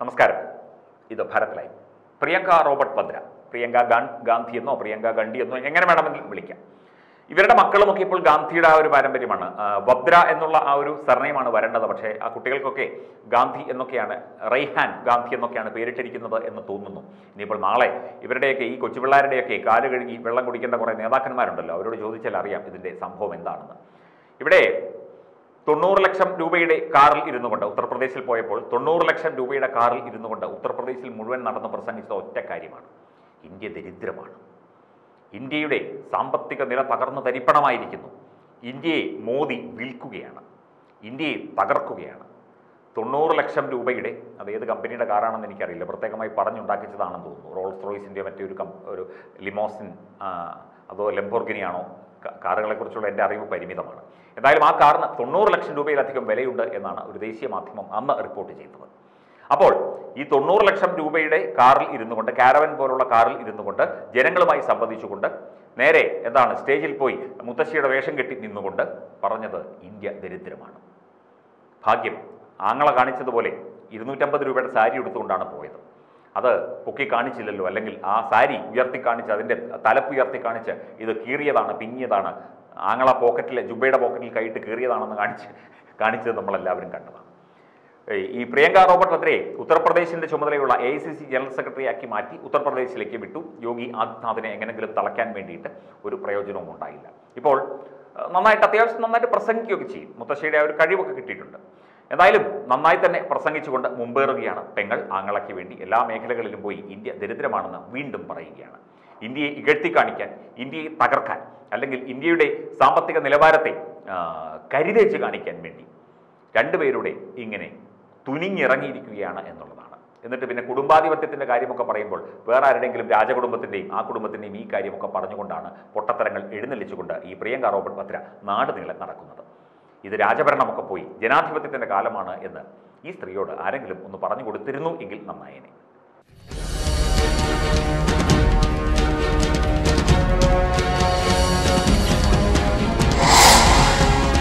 നമസ്കാരം ഇത് ഭാരത് ലൈവ് പ്രിയങ്ക റോബർട്ട് ഭദ്ര പ്രിയങ്ക ഗാൻ- ഗാന്ധി എന്നോ പ്രിയങ്ക ഗണ്ഡി എന്നോ എങ്ങനെ വേണമെങ്കിലും വിളിക്കാം ഇവരുടെ മക്കളുമൊക്കെ ഇപ്പോൾ ഗാന്ധിയുടെ ആ ഒരു പാരമ്പര്യമാണ് ആ, വദ്ര എന്നുള്ള ആ ഒരു സർനെയിമാണ് വരേണ്ടത് പക്ഷേ ആ കുട്ടികൾക്കൊക്കെ ഗാന്ധി എന്നൊക്കെയാണ് റൈഹാൻ ഗാന്ധി എന്നൊക്കെയാണ് പേരിട്ടിരിക്കുന്നത് എന്ന് തോന്നുന്നു ഇനിയിപ്പോൾ നാളെ ഇവരുടെയൊക്കെ ഈ കൊച്ചുപിള്ളാരുടെയൊക്കെ കാല് കഴുകി വെള്ളം കുടിക്കേണ്ട കുറേ നേതാക്കന്മാരുണ്ടല്ലോ അവരോട് ചോദിച്ചാൽ അറിയാം ഇതിൻ്റെ സംഭവം എന്താണെന്ന് ഇവിടെ തൊണ്ണൂറ് ലക്ഷം രൂപയുടെ കാറിൽ ഇരുന്നു കൊണ്ട് ഉത്തർപ്രദേശിൽ പോയപ്പോൾ തൊണ്ണൂറ് ലക്ഷം രൂപയുടെ കാറിൽ ഇരുന്നു കൊണ്ട് ഉത്തർപ്രദേശിൽ മുഴുവൻ നടന്ന് പ്രസംഗിച്ചത് ഒറ്റ കാര്യമാണ് ഇന്ത്യ ദരിദ്രമാണ് ഇന്ത്യയുടെ സാമ്പത്തിക നില തകർന്നു തരിപ്പണമായിരിക്കുന്നു ഇന്ത്യയെ മോദി വിൽക്കുകയാണ് ഇന്ത്യയെ തകർക്കുകയാണ് തൊണ്ണൂറ് ലക്ഷം രൂപയുടെ അത് ഏത് കമ്പനിയുടെ കാറാണെന്ന് എനിക്കറിയില്ല പ്രത്യേകമായി പറഞ്ഞുണ്ടാക്കിച്ചതാണെന്ന് തോന്നുന്നു റോൾസ് റോയ്സിൻ്റെ മറ്റൊരു കം ഒരു ലിമോസിൻ ആ, അതോ ലംബോർഗിനിയാണോ ക- കാറുകളെക്കുറിച്ചുള്ള എൻ്റെ അറിവ് പരിമിതമാണ് എന്തായാലും ആ കാറിന് തൊണ്ണൂറ് ലക്ഷം രൂപയിലധികം വിലയുണ്ട് എന്നാണ് ഒരു ദേശീയ മാധ്യമം അന്ന് റിപ്പോർട്ട് ചെയ്തത് അപ്പോൾ ഈ തൊണ്ണൂറ് ലക്ഷം രൂപയുടെ കാറിൽ ഇരുന്നു കൊണ്ട് കാരവൻ പോലുള്ള കാറിൽ ഇരുന്നു കൊണ്ട് ജനങ്ങളുമായി സംവദിച്ചുകൊണ്ട് നേരെ എന്താണ് സ്റ്റേജിൽ പോയി മുത്തശ്ശിയുടെ വേഷം കെട്ടി നിന്നുകൊണ്ട് പറഞ്ഞത് ഇന്ത്യ ദരിദ്രമാണ് ഭാഗ്യം ആങ്ങള കാണിച്ചതുപോലെ ഇരുന്നൂറ്റമ്പത് രൂപയുടെ സാരി എടുത്തുകൊണ്ടാണ് പോയത് അത് പൊക്കി കാണിച്ചില്ലല്ലോ അല്ലെങ്കിൽ ആ സാരി ഉയർത്തി കാണിച്ച് അതിൻ്റെ തലപ്പ് ഉയർത്തി കാണിച്ച് ഇത് കീറിയതാണ് പിങ്ങിയതാണ് ആങ്ങള പോക്കറ്റിൽ ജുബയുടെ പോക്കറ്റിൽ കൈയിട്ട് കീറിയതാണെന്ന് കാണിച്ച് കാണിച്ചത് നമ്മളെല്ലാവരും കണ്ടതാണ് ഏയ് ഈ പ്രിയങ്ക റോബർട്ട് വദ്രയെ ഉത്തർപ്രദേശിന്റെ ചുമതലയുള്ള എ ഐ സി സി ജനറൽ സെക്രട്ടറിയാക്കി മാറ്റി ഉത്തർപ്രദേശിലേക്ക് വിട്ടു യോഗി ആദിത്യനാഥിനെ എങ്ങനെങ്കിലും തളയ്ക്കാൻ വേണ്ടിയിട്ട് ഒരു പ്രയോജനവും ഉണ്ടായില്ല ഇപ്പോൾ അഹ്, നന്നായിട്ട് അത്യാവശ്യം നന്നായിട്ട് പ്രസംഗിക്കുകയൊക്കെ ചെയ്യും മുത്തശ്ശിയുടെ ആ ഒരു കഴിവൊക്കെ കിട്ടിയിട്ടുണ്ട് എന്തായാലും നന്നായി തന്നെ പ്രസംഗിച്ചുകൊണ്ട് മുമ്പേറുകയാണ് പെങ്ങൾ ആങ്ങളയ്ക്ക് വേണ്ടി എല്ലാ മേഖലകളിലും പോയി ഇന്ത്യ ദരിദ്രമാണെന്ന് വീണ്ടും പറയുകയാണ് ഇന്ത്യയെ ഇകഴ്ത്തി കാണിക്കാൻ ഇന്ത്യയെ തകർക്കാൻ അല്ലെങ്കിൽ ഇന്ത്യയുടെ സാമ്പത്തിക നിലവാരത്തെ ആ, കരിതേച്ച് കാണിക്കാൻ വേണ്ടി രണ്ടുപേരുടെ ഇങ്ങനെ തുനിഞ്ഞിറങ്ങിയിരിക്കുകയാണ് എന്നുള്ളതാണ് എന്നിട്ട് പിന്നെ കുടുംബാധിപത്യത്തിന്റെ കാര്യമൊക്കെ പറയുമ്പോൾ വേറെ ആരുടെങ്കിലും രാജകുടുംബത്തിന്റെയും ആ കുടുംബത്തിന്റെയും ഈ കാര്യമൊക്കെ പറഞ്ഞുകൊണ്ടാണ് പൊട്ടത്തരങ്ങൾ എഴുന്നള്ളിച്ചുകൊണ്ട് ഈ പ്രിയങ്ക റോബർട്ട് ഭദ്ര നാട് നീളെ നടക്കുന്നത് ഇത് രാജഭരണമൊക്കെ പോയി ജനാധിപത്യത്തിന്റെ കാലമാണ് എന്ന് ഈ സ്ത്രീയോട് ആരെങ്കിലും ഒന്ന് പറഞ്ഞു കൊടുത്തിരുന്നു എങ്കിൽ നന്നായേനെ